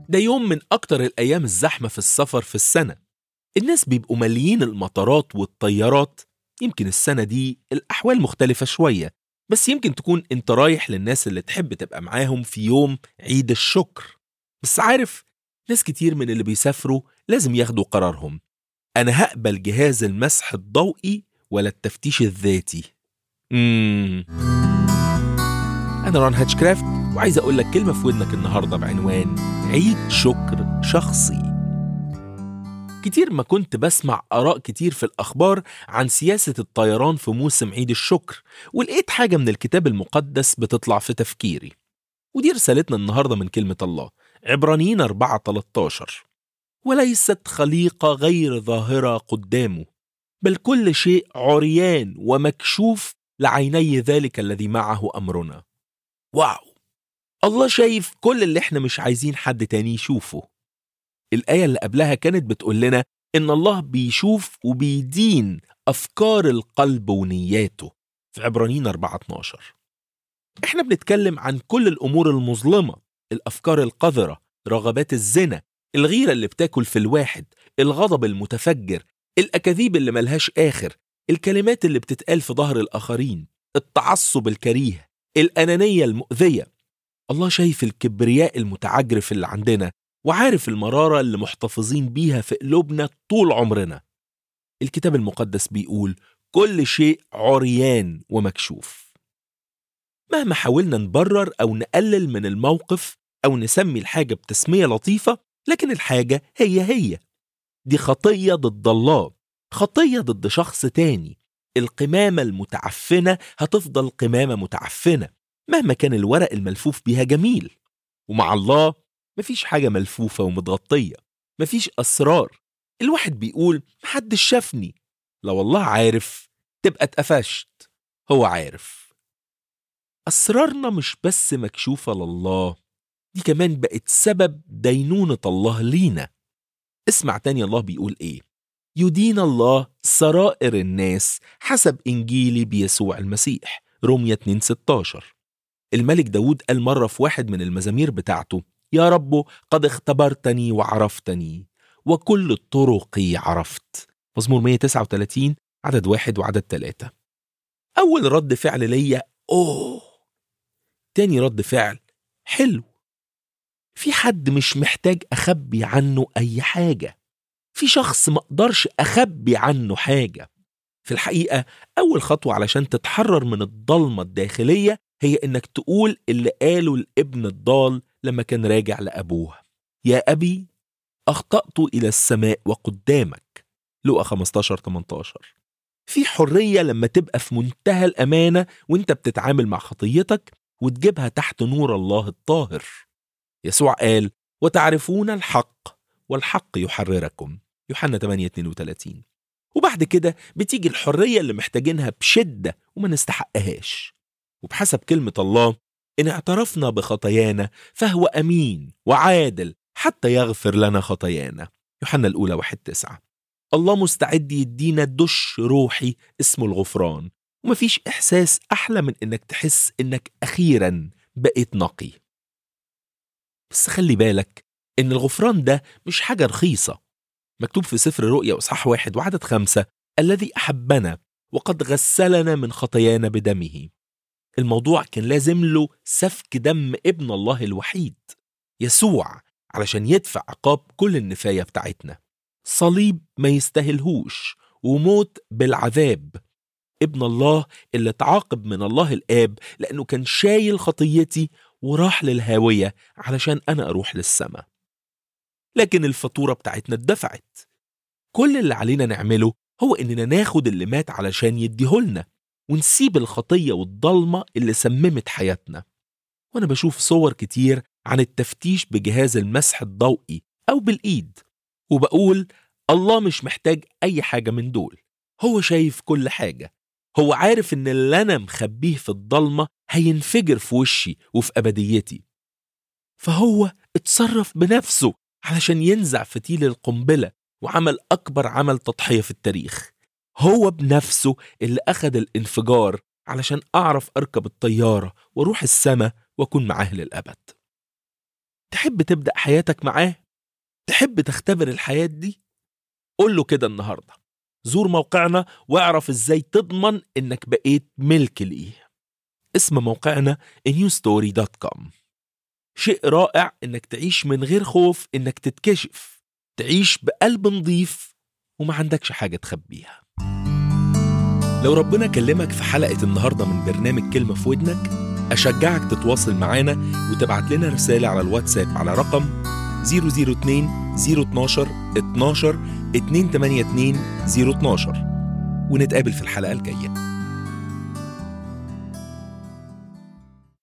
ده يوم من أكتر الأيام الزحمة في السفر في السنة الناس بيبقوا ماليين المطارات والطيارات يمكن السنة دي الأحوال مختلفة شوية بس يمكن تكون انت رايح للناس اللي تحب تبقى معاهم في يوم عيد الشكر بس عارف ناس كتير من اللي بيسافروا لازم ياخدوا قرارهم أنا هقبل جهاز المسح الضوئي ولا التفتيش الذاتي مم. أنا ران هاتشكرافت وعايز أقول لك كلمة في ودنك النهاردة بعنوان عيد شكر شخصي كتير ما كنت بسمع آراء كتير في الأخبار عن سياسة الطيران في موسم عيد الشكر ولقيت حاجة من الكتاب المقدس بتطلع في تفكيري ودي رسالتنا النهاردة من كلمة الله عبرانيين 4 13 وليست خليقة غير ظاهرة قدامه بل كل شيء عريان ومكشوف لعيني ذلك الذي معه أمرنا واو الله شايف كل اللي احنا مش عايزين حد تاني يشوفه الآية اللي قبلها كانت بتقول لنا إن الله بيشوف وبيدين أفكار القلب ونياته في عبرانيين 4 12 احنا بنتكلم عن كل الأمور المظلمة الأفكار القذرة رغبات الزنا الغيرة اللي بتاكل في الواحد الغضب المتفجر الأكاذيب اللي ملهاش آخر الكلمات اللي بتتقال في ظهر الآخرين التعصب الكريه الأنانية المؤذية الله شايف الكبرياء المتعجرف اللي عندنا وعارف المرارة اللي محتفظين بيها في قلوبنا طول عمرنا الكتاب المقدس بيقول كل شيء عريان ومكشوف مهما حاولنا نبرر أو نقلل من الموقف أو نسمي الحاجة بتسمية لطيفة لكن الحاجة هي هي دي خطية ضد الله خطية ضد شخص تاني القمامة المتعفنة هتفضل قمامة متعفنة مهما كان الورق الملفوف بيها جميل ومع الله مفيش حاجة ملفوفة ومتغطية مفيش أسرار الواحد بيقول محدش شافني لو الله عارف تبقى اتقفشت هو عارف أسرارنا مش بس مكشوفة لله دي كمان بقت سبب دينونة الله لينا اسمع تاني الله بيقول ايه يدين الله سرائر الناس حسب إنجيلي بيسوع المسيح رومية 2 16 الملك داود قال مرة في واحد من المزامير بتاعته يا رب قد اختبرتني وعرفتني وكل طرقي عرفت مزمور 139 عدد واحد وعدد ثلاثة أول رد فعل ليا أوه تاني رد فعل حلو في حد مش محتاج أخبي عنه أي حاجة في شخص ما أقدرش أخبي عنه حاجة في الحقيقة أول خطوة علشان تتحرر من الضلمة الداخلية هي إنك تقول اللي قاله الابن الضال لما كان راجع لأبوه يا أبي أخطأت إلى السماء وقدامك لقى 15 18 في حرية لما تبقى في منتهى الأمانة وانت بتتعامل مع خطيتك وتجيبها تحت نور الله الطاهر يسوع قال وتعرفون الحق والحق يحرركم يوحنا 8 32 وبعد كده بتيجي الحرية اللي محتاجينها بشدة وما نستحقهاش وبحسب كلمة الله إن اعترفنا بخطايانا فهو أمين وعادل حتى يغفر لنا خطايانا يوحنا الأولى واحد تسعة الله مستعد يدينا دش روحي اسمه الغفران ومفيش إحساس أحلى من إنك تحس إنك أخيرا بقيت نقي بس خلي بالك إن الغفران ده مش حاجة رخيصة مكتوب في سفر رؤيا إصحاح واحد وعدد خمسة الذي أحبنا وقد غسلنا من خطايانا بدمه الموضوع كان لازم له سفك دم ابن الله الوحيد يسوع علشان يدفع عقاب كل النفاية بتاعتنا صليب ما يستاهلهوش وموت بالعذاب ابن الله اللي تعاقب من الله الآب لأنه كان شايل خطيتي وراح للهاوية علشان أنا أروح للسماء لكن الفاتورة بتاعتنا اتدفعت كل اللي علينا نعمله هو إننا ناخد اللي مات علشان يديهولنا ونسيب الخطية والضلمة اللي سممت حياتنا وأنا بشوف صور كتير عن التفتيش بجهاز المسح الضوئي أو بالإيد وبقول الله مش محتاج أي حاجة من دول هو شايف كل حاجة هو عارف إن اللي أنا مخبيه في الضلمة هينفجر في وشي وفي أبديتي فهو اتصرف بنفسه علشان ينزع فتيل القنبلة وعمل أكبر عمل تضحية في التاريخ هو بنفسه اللي أخد الانفجار علشان أعرف أركب الطيارة وأروح السما وأكون معاه للأبد تحب تبدأ حياتك معاه؟ تحب تختبر الحياة دي؟ قول له كده النهاردة زور موقعنا واعرف ازاي تضمن انك بقيت ملك ليه اسم موقعنا newstory.com شيء رائع انك تعيش من غير خوف انك تتكشف تعيش بقلب نظيف وما عندكش حاجة تخبيها لو ربنا كلمك في حلقة النهاردة من برنامج كلمة في ودنك أشجعك تتواصل معانا وتبعت لنا رسالة على الواتساب على رقم 002 012 12 282 012 ونتقابل في الحلقة الجاية